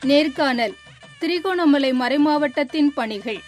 நேர்காணல் திரிகோணமலை மறைமாவட்டத்தின் பணிகள்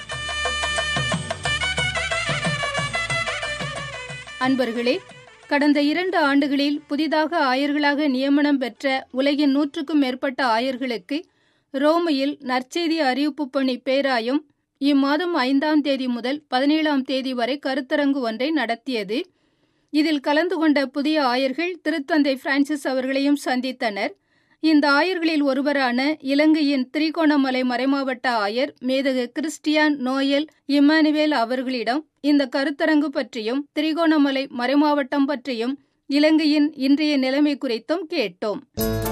அன்பர்களே கடந்த இரண்டு ஆண்டுகளில் புதிதாக ஆயர்களாக நியமனம் பெற்ற உலகின் நூற்றுக்கும் மேற்பட்ட ஆயர்களுக்கு ரோமையில் நற்செய்தி அறிவிப்பு பணி பேராயம் இம்மாதம் ஐந்தாம் தேதி முதல் பதினேழாம் தேதி வரை கருத்தரங்கு ஒன்றை நடத்தியது இதில் கலந்து கொண்ட புதிய ஆயர்கள் திருத்தந்தை பிரான்சிஸ் அவர்களையும் சந்தித்தனர் இந்த ஆயர்களில் ஒருவரான இலங்கையின் திரிகோணமலை மறைமாவட்ட ஆயர் மேதகு கிறிஸ்டியான் நோயல் இம்மானுவேல் அவர்களிடம் இந்த கருத்தரங்கு பற்றியும் திரிகோணமலை மறைமாவட்டம் பற்றியும் இலங்கையின் இன்றைய நிலைமை குறித்தும் கேட்டோம்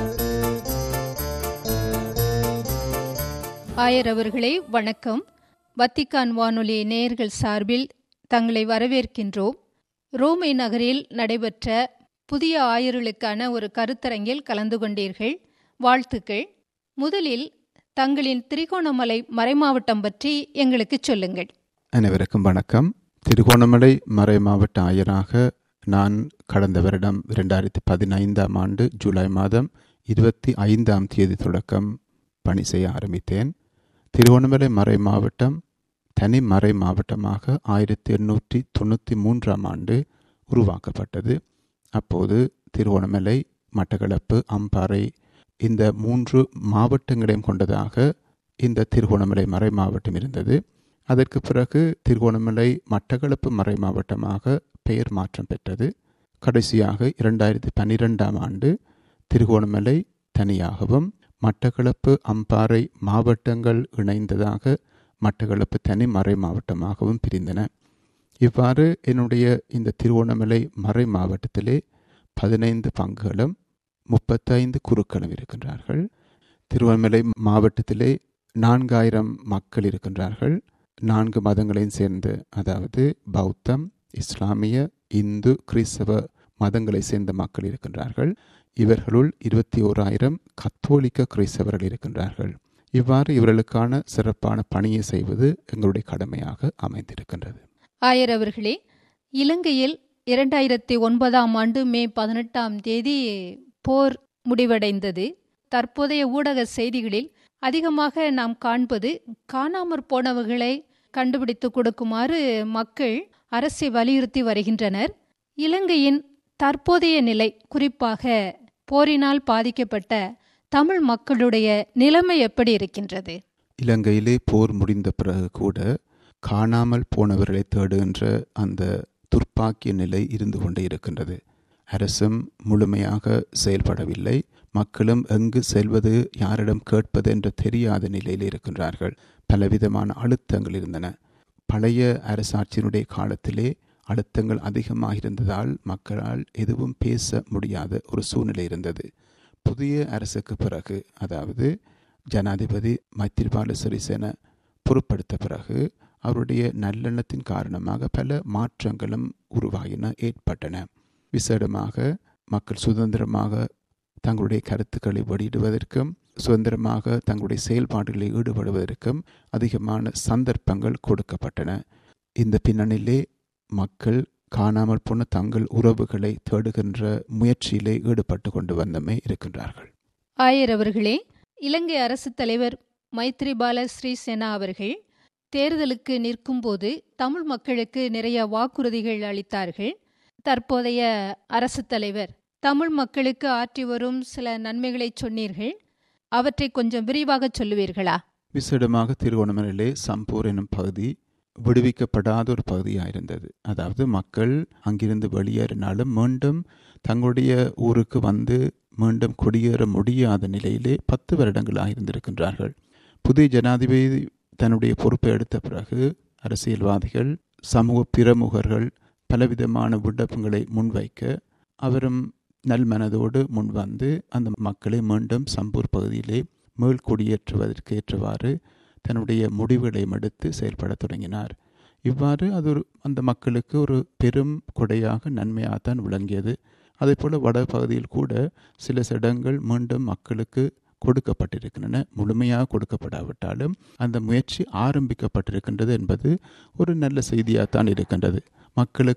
ஆயர் அவர்களே வணக்கம் வத்திக்கான் வானொலி நேயர்கள் சார்பில் தங்களை வரவேற்கின்றோம் ரோமை நகரில் நடைபெற்ற புதிய ஆயர்களுக்கான ஒரு கருத்தரங்கில் கலந்து கொண்டீர்கள் வாழ்த்துக்கள் முதலில் தங்களின் திரிகோணமலை மறைமாவட்டம் பற்றி எங்களுக்கு சொல்லுங்கள் அனைவருக்கும் வணக்கம் திருகோணமலை மறை மாவட்ட ஆயராக நான் கடந்த வருடம் இரண்டாயிரத்தி பதினைந்தாம் ஆண்டு ஜூலை மாதம் இருபத்தி ஐந்தாம் தேதி தொடக்கம் பணி செய்ய ஆரம்பித்தேன் திருகோணமலை மறை மாவட்டம் தனி மறை மாவட்டமாக ஆயிரத்தி எண்ணூற்றி தொண்ணூற்றி மூன்றாம் ஆண்டு உருவாக்கப்பட்டது அப்போது திருவோணமலை மட்டக்களப்பு அம்பாறை இந்த மூன்று மாவட்டங்களையும் கொண்டதாக இந்த திருகோணமலை மறை மாவட்டம் இருந்தது அதற்கு பிறகு திருகோணமலை மட்டக்களப்பு மறை மாவட்டமாக பெயர் மாற்றம் பெற்றது கடைசியாக இரண்டாயிரத்தி பன்னிரெண்டாம் ஆண்டு திருகோணமலை தனியாகவும் மட்டக்களப்பு அம்பாறை மாவட்டங்கள் இணைந்ததாக மட்டக்களப்பு தனி மறை மாவட்டமாகவும் பிரிந்தன இவ்வாறு என்னுடைய இந்த திருவோணமலை மறை மாவட்டத்திலே பதினைந்து பங்குகளும் முப்பத்தைந்து குருக்களும் இருக்கின்றார்கள் திருவண்ணாமலை மாவட்டத்திலே நான்காயிரம் மக்கள் இருக்கின்றார்கள் நான்கு மதங்களையும் சேர்ந்த அதாவது பௌத்தம் இஸ்லாமிய இந்து கிறிஸ்தவ மதங்களை சேர்ந்த மக்கள் இருக்கின்றார்கள் இவர்களுள் இருபத்தி ஓராயிரம் கத்தோலிக்க கிறிஸ்தவர்கள் இருக்கின்றார்கள் இவ்வாறு இவர்களுக்கான சிறப்பான பணியை செய்வது எங்களுடைய கடமையாக அமைந்திருக்கின்றது ஆயர் அவர்களே இலங்கையில் இரண்டாயிரத்தி ஒன்பதாம் ஆண்டு மே பதினெட்டாம் தேதி போர் முடிவடைந்தது தற்போதைய ஊடக செய்திகளில் அதிகமாக நாம் காண்பது காணாமற் போனவர்களை கண்டுபிடித்து கொடுக்குமாறு மக்கள் அரசை வலியுறுத்தி வருகின்றனர் இலங்கையின் தற்போதைய நிலை குறிப்பாக போரினால் பாதிக்கப்பட்ட தமிழ் மக்களுடைய நிலைமை எப்படி இருக்கின்றது இலங்கையிலே போர் முடிந்த பிறகு கூட காணாமல் போனவர்களை தேடுகின்ற அந்த துர்ப்பாக்கிய நிலை இருந்து கொண்டே இருக்கின்றது அரசும் முழுமையாக செயல்படவில்லை மக்களும் எங்கு செல்வது யாரிடம் கேட்பது என்று தெரியாத நிலையில் இருக்கின்றார்கள் பலவிதமான அழுத்தங்கள் இருந்தன பழைய அரசாட்சியினுடைய காலத்திலே அழுத்தங்கள் அதிகமாக இருந்ததால் மக்களால் எதுவும் பேச முடியாத ஒரு சூழ்நிலை இருந்தது புதிய அரசுக்கு பிறகு அதாவது ஜனாதிபதி மைத்திரிபால சிறிசேன பொறுப்படுத்த பிறகு அவருடைய நல்லெண்ணத்தின் காரணமாக பல மாற்றங்களும் உருவாகின ஏற்பட்டன விசேடமாக மக்கள் சுதந்திரமாக தங்களுடைய கருத்துக்களை வெளியிடுவதற்கும் சுதந்திரமாக தங்களுடைய செயல்பாடுகளில் ஈடுபடுவதற்கும் அதிகமான சந்தர்ப்பங்கள் கொடுக்கப்பட்டன இந்த பின்னணியிலே மக்கள் காணாமல் போன தங்கள் உறவுகளை தேடுகின்ற முயற்சியிலே ஈடுபட்டு கொண்டு வந்தமே இருக்கின்றார்கள் ஆயர் அவர்களே இலங்கை அரசு தலைவர் மைத்ரிபால ஸ்ரீசேனா அவர்கள் தேர்தலுக்கு நிற்கும்போது தமிழ் மக்களுக்கு நிறைய வாக்குறுதிகள் அளித்தார்கள் தற்போதைய அரசு தலைவர் தமிழ் மக்களுக்கு ஆற்றி வரும் சில நன்மைகளை சொன்னீர்கள் அவற்றை கொஞ்சம் விரிவாக சொல்லுவீர்களா விசேடமாக திருவோணமலையிலே சம்பூர் எனும் பகுதி விடுவிக்கப்படாத ஒரு பகுதியாக இருந்தது அதாவது மக்கள் அங்கிருந்து வெளியேறினாலும் மீண்டும் தங்களுடைய ஊருக்கு வந்து மீண்டும் குடியேற முடியாத நிலையிலே பத்து வருடங்களாக இருந்திருக்கின்றார்கள் புதிய ஜனாதிபதி தன்னுடைய பொறுப்பை எடுத்த பிறகு அரசியல்வாதிகள் சமூக பிரமுகர்கள் பலவிதமான விண்ணப்பங்களை முன்வைக்க அவரும் நல்மனதோடு முன்வந்து அந்த மக்களை மீண்டும் சம்பூர் பகுதியிலே மேல் குடியேற்றுவதற்கு ஏற்றவாறு தன்னுடைய முடிவுகளை எடுத்து செயல்பட தொடங்கினார் இவ்வாறு அது ஒரு அந்த மக்களுக்கு ஒரு பெரும் கொடையாக நன்மையாகத்தான் விளங்கியது அதே போல வட பகுதியில் கூட சில இடங்கள் மீண்டும் மக்களுக்கு கொடுக்கப்பட்டிருக்கின்றன முழுமையாக கொடுக்கப்படாவிட்டாலும் அந்த முயற்சி ஆரம்பிக்கப்பட்டிருக்கின்றது என்பது ஒரு நல்ல செய்தியாகத்தான் இருக்கின்றது மக்களுக்கும்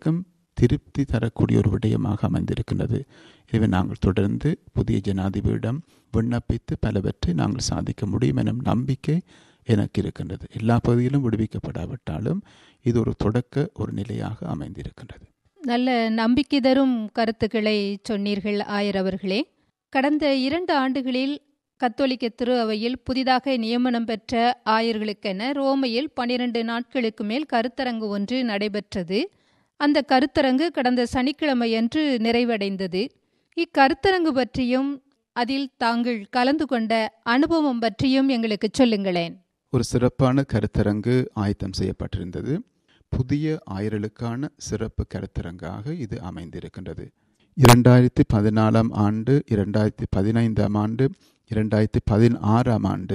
திருப்தி தரக்கூடிய ஒரு விடயமாக அமைந்திருக்கின்றது எனவே நாங்கள் தொடர்ந்து புதிய ஜனாதிபதியிடம் விண்ணப்பித்து பலவற்றை நாங்கள் சாதிக்க முடியும் எனும் நம்பிக்கை எனக்கு இருக்கின்றது எல்லா பகுதியிலும் விடுவிக்கப்படாவிட்டாலும் இது ஒரு தொடக்க ஒரு நிலையாக அமைந்திருக்கின்றது நல்ல நம்பிக்கை தரும் கருத்துக்களை சொன்னீர்கள் ஆயர் அவர்களே கடந்த இரண்டு ஆண்டுகளில் கத்தோலிக்க திரு அவையில் புதிதாக நியமனம் பெற்ற ஆயர்களுக்கென ரோமையில் பனிரெண்டு நாட்களுக்கு மேல் கருத்தரங்கு ஒன்று நடைபெற்றது அந்த கருத்தரங்கு கடந்த சனிக்கிழமையன்று நிறைவடைந்தது இக்கருத்தரங்கு பற்றியும் அதில் தாங்கள் கலந்து கொண்ட அனுபவம் பற்றியும் எங்களுக்கு சொல்லுங்களேன் ஒரு சிறப்பான கருத்தரங்கு ஆயத்தம் செய்யப்பட்டிருந்தது புதிய ஆயர்களுக்கான சிறப்பு கருத்தரங்காக இது அமைந்திருக்கின்றது இரண்டாயிரத்தி பதினாலாம் ஆண்டு இரண்டாயிரத்தி பதினைந்தாம் ஆண்டு இரண்டாயிரத்தி பதினாறாம் ஆண்டு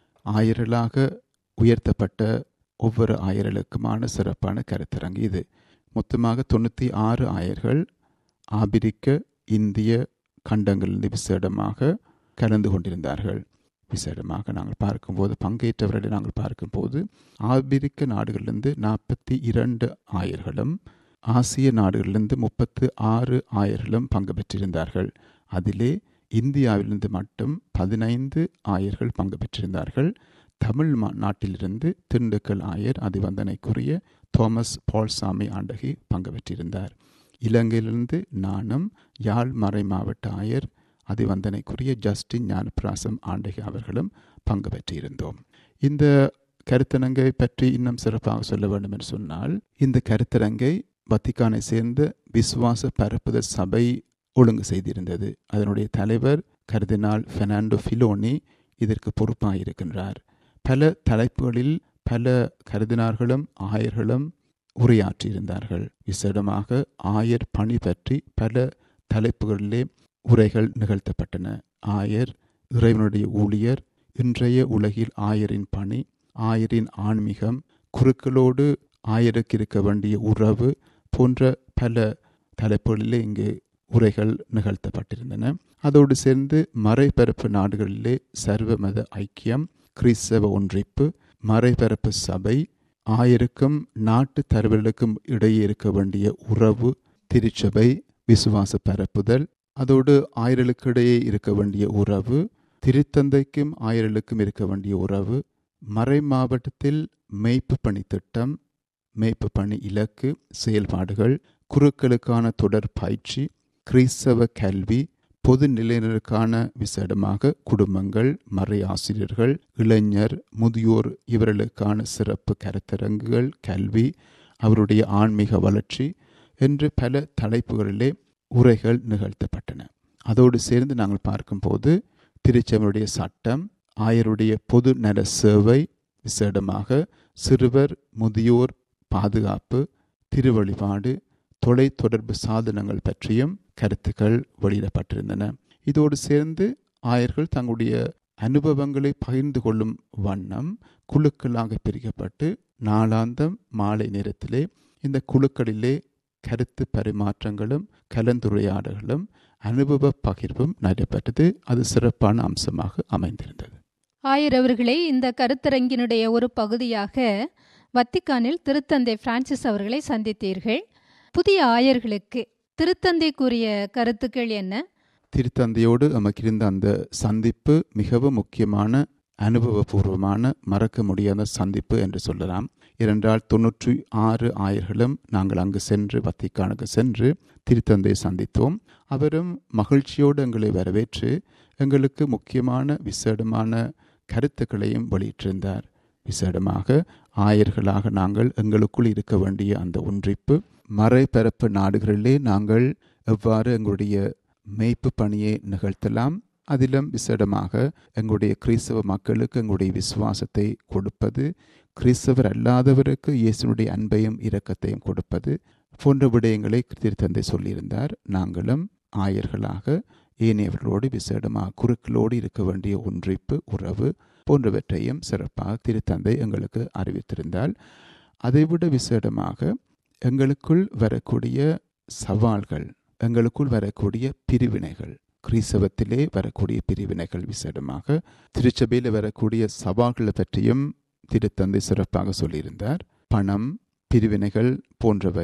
ஆயர்களாக உயர்த்தப்பட்ட ஒவ்வொரு ஆயர்களுக்குமான சிறப்பான கருத்தரங்கு இது மொத்தமாக தொண்ணூற்றி ஆறு ஆயர்கள் ஆபிரிக்க இந்திய கண்டங்களிலிருந்து விசேடமாக கலந்து கொண்டிருந்தார்கள் விசேடமாக நாங்கள் பார்க்கும்போது பங்கேற்றவர்களை நாங்கள் பார்க்கும்போது ஆபிரிக்க நாடுகளிலிருந்து நாற்பத்தி இரண்டு ஆயர்களும் ஆசிய நாடுகளிலிருந்து முப்பத்து ஆறு ஆயர்களும் பங்கு பெற்றிருந்தார்கள் அதிலே இந்தியாவிலிருந்து மட்டும் பதினைந்து ஆயர்கள் பங்கு பெற்றிருந்தார்கள் தமிழ் நாட்டிலிருந்து திண்டுக்கல் ஆயர் அதிவந்தனைக்குரிய தோமஸ் பால்சாமி ஆண்டகி பங்கு பெற்றிருந்தார் இலங்கையிலிருந்து நானும் யாழ் மறை மாவட்ட ஆயர் அதிவந்தனைக்குரிய ஜஸ்டின் ஞானபிராசம் ஆண்டகி அவர்களும் பங்கு பெற்றிருந்தோம் இந்த கருத்தரங்கை பற்றி இன்னும் சிறப்பாக சொல்ல வேண்டும் என்று சொன்னால் இந்த கருத்தரங்கை வத்திக்கானை சேர்ந்த விசுவாச பரப்புதல் சபை ஒழுங்கு செய்திருந்தது அதனுடைய தலைவர் கருதினால் பெர்னாண்டோ ஃபிலோனி இதற்கு பொறுப்பாக இருக்கின்றார் பல தலைப்புகளில் பல கருதினார்களும் ஆயர்களும் உரையாற்றியிருந்தார்கள் விசேடமாக ஆயர் பணி பற்றி பல தலைப்புகளிலே உரைகள் நிகழ்த்தப்பட்டன ஆயர் இறைவனுடைய ஊழியர் இன்றைய உலகில் ஆயரின் பணி ஆயரின் ஆன்மீகம் குருக்களோடு ஆயருக்கு இருக்க வேண்டிய உறவு போன்ற பல தலைப்புகளிலே இங்கு உரைகள் நிகழ்த்தப்பட்டிருந்தன அதோடு சேர்ந்து மறைபரப்பு நாடுகளிலே சர்வ மத ஐக்கியம் கிறிஸ்தவ ஒன்றிப்பு மறைபரப்பு சபை ஆயருக்கும் நாட்டு தலைவர்களுக்கும் இடையே இருக்க வேண்டிய உறவு திருச்சபை விசுவாச பரப்புதல் அதோடு ஆயர்களுக்கு இடையே இருக்க வேண்டிய உறவு திருத்தந்தைக்கும் ஆயர்களுக்கும் இருக்க வேண்டிய உறவு மறை மாவட்டத்தில் மெய்ப்பு பணி திட்டம் மெய்ப்பு பணி இலக்கு செயல்பாடுகள் குருக்களுக்கான தொடர் பயிற்சி கிறிஸ்தவ கல்வி பொது நிலையினருக்கான விசேடமாக குடும்பங்கள் மறை ஆசிரியர்கள் இளைஞர் முதியோர் இவர்களுக்கான சிறப்பு கருத்தரங்குகள் கல்வி அவருடைய ஆன்மீக வளர்ச்சி என்று பல தலைப்புகளிலே உரைகள் நிகழ்த்தப்பட்டன அதோடு சேர்ந்து நாங்கள் பார்க்கும்போது திருச்சபையுடைய சட்டம் ஆயருடைய பொது நல சேவை விசேடமாக சிறுவர் முதியோர் பாதுகாப்பு திருவழிபாடு தொலை தொடர்பு சாதனங்கள் பற்றியும் கருத்துக்கள் வெளியிடப்பட்டிருந்தன இதோடு சேர்ந்து ஆயர்கள் தங்களுடைய அனுபவங்களை பகிர்ந்து கொள்ளும் வண்ணம் குழுக்களாக பிரிக்கப்பட்டு நாளாந்தம் மாலை நேரத்திலே இந்த குழுக்களிலே கருத்து பரிமாற்றங்களும் கலந்துரையாடல்களும் அனுபவ பகிர்வும் நடைபெற்றது அது சிறப்பான அம்சமாக அமைந்திருந்தது ஆயர் அவர்களே இந்த கருத்தரங்கினுடைய ஒரு பகுதியாக வத்திக்கானில் திருத்தந்தை பிரான்சிஸ் அவர்களை சந்தித்தீர்கள் புதிய ஆயர்களுக்கு திருத்தந்தை கூறிய கருத்துக்கள் என்ன திருத்தந்தையோடு நமக்கு இருந்த அந்த சந்திப்பு மிகவும் முக்கியமான அனுபவபூர்வமான மறக்க முடியாத சந்திப்பு என்று சொல்லலாம் இரண்டால் தொன்னூற்றி ஆறு ஆயர்களும் நாங்கள் அங்கு சென்று வத்திக்கானுக்கு சென்று திருத்தந்தை சந்தித்தோம் அவரும் மகிழ்ச்சியோடு எங்களை வரவேற்று எங்களுக்கு முக்கியமான விசேடமான கருத்துக்களையும் வெளியிட்டிருந்தார் விசேடமாக ஆயர்களாக நாங்கள் எங்களுக்குள் இருக்க வேண்டிய அந்த ஒன்றிப்பு மறைபரப்பு நாடுகளிலே நாங்கள் எவ்வாறு எங்களுடைய மெய்ப்பு பணியை நிகழ்த்தலாம் அதிலும் விசேடமாக எங்களுடைய கிறிஸ்தவ மக்களுக்கு எங்களுடைய விசுவாசத்தை கொடுப்பது கிறிஸ்தவர் அல்லாதவருக்கு இயேசுனுடைய அன்பையும் இரக்கத்தையும் கொடுப்பது போன்ற விடயங்களை திருத்தந்தை சொல்லியிருந்தார் நாங்களும் ஆயர்களாக ஏனையவர்களோடு விசேடமாக குறுக்களோடு இருக்க வேண்டிய ஒன்றிப்பு உறவு போன்றவற்றையும் சிறப்பாக திருத்தந்தை எங்களுக்கு அறிவித்திருந்தால் அதைவிட விசேடமாக எங்களுக்குள் வரக்கூடிய சவால்கள் எங்களுக்குள் வரக்கூடிய பிரிவினைகள் கிறிஸ்தவத்திலே வரக்கூடிய பிரிவினைகள் விசேடமாக திருச்சபையில் வரக்கூடிய சவால்களை பற்றியும் திருத்தந்தை சிறப்பாக சொல்லியிருந்தார் பணம் பிரிவினைகள் போன்றவை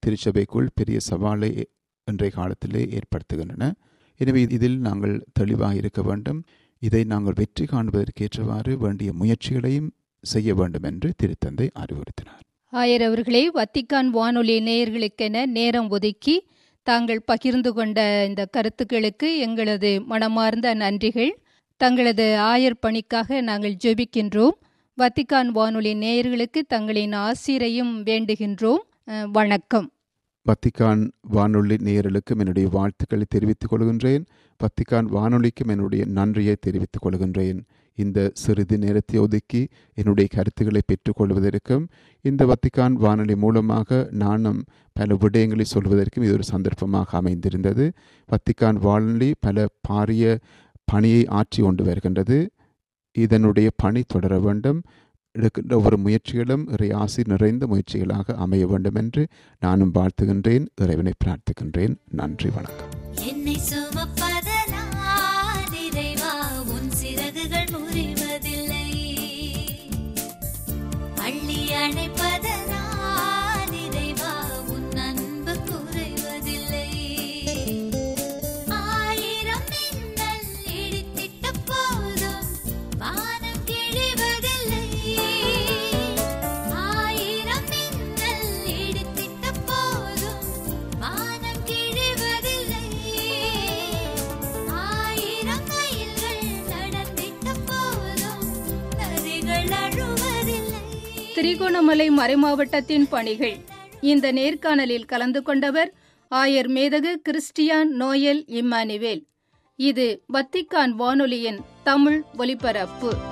திருச்சபைக்குள் பெரிய சவாலை இன்றைய காலத்திலே ஏற்படுத்துகின்றன எனவே இதில் நாங்கள் தெளிவாக இருக்க வேண்டும் இதை நாங்கள் வெற்றி காண்பதற்கேற்றவாறு வேண்டிய முயற்சிகளையும் செய்ய வேண்டும் என்று திருத்தந்தை அறிவுறுத்தினார் ஆயர் அவர்களே வத்திக்கான் வானொலி நேயர்களுக்கென நேரம் ஒதுக்கி தாங்கள் பகிர்ந்து கொண்ட இந்த கருத்துக்களுக்கு எங்களது மனமார்ந்த நன்றிகள் தங்களது ஆயர் பணிக்காக நாங்கள் ஜெபிக்கின்றோம் வத்திக்கான் வானொலி நேயர்களுக்கு தங்களின் ஆசிரையும் வேண்டுகின்றோம் அஹ், வணக்கம் வத்திக்கான் வானொலி நேயர்களுக்கும் என்னுடைய வாழ்த்துக்களை தெரிவித்துக் கொள்கின்றேன் வத்திக்கான் வானொலிக்கும் என்னுடைய நன்றியை தெரிவித்துக் கொள்கின்றேன் இந்த சிறிது நேரத்தை ஒதுக்கி என்னுடைய கருத்துக்களை பெற்றுக்கொள்வதற்கும் இந்த வத்திக்கான் வானொலி மூலமாக நானும் பல விடயங்களை சொல்வதற்கும் இது ஒரு சந்தர்ப்பமாக அமைந்திருந்தது வத்திக்கான் வானொலி பல பாரிய பணியை ஆற்றி கொண்டு வருகின்றது இதனுடைய பணி தொடர வேண்டும் எடுக்கின்ற ஒவ்வொரு முயற்சிகளும் இறை ஆசி நிறைந்த முயற்சிகளாக அமைய வேண்டும் என்று நானும் வாழ்த்துகின்றேன் இறைவனை பிரார்த்திக்கின்றேன் நன்றி வணக்கம் என்னை சுமப்பதனால் இறைவா உன் சிறகுகள் முறிவதில்லை அள்ளி அணைப்பதனால் இறைவா உன் அன்பு குறைவதில்லை ஆயிரம் மின்னல் இடித்திட்ட போதும் வானம் கிழிவதில்லை ஆயிரம் மின்னல் இடித்திட்ட போதும் வானம் கிழிவதில்லை ஆயிரம் மைல்கள் நடந்திட்ட போதும் நதிகள் அழுவதில்லை திரிகோணமலை மறைமாவட்டத்தின் பணிகள் இந்த நேர்காணலில் கலந்து கொண்டவர் ஆயர் மேதகு கிறிஸ்டியான் நோயல் இம்மானுவேல் இது வத்திக்கான் வானொலியின் தமிழ் ஒலிபரப்பு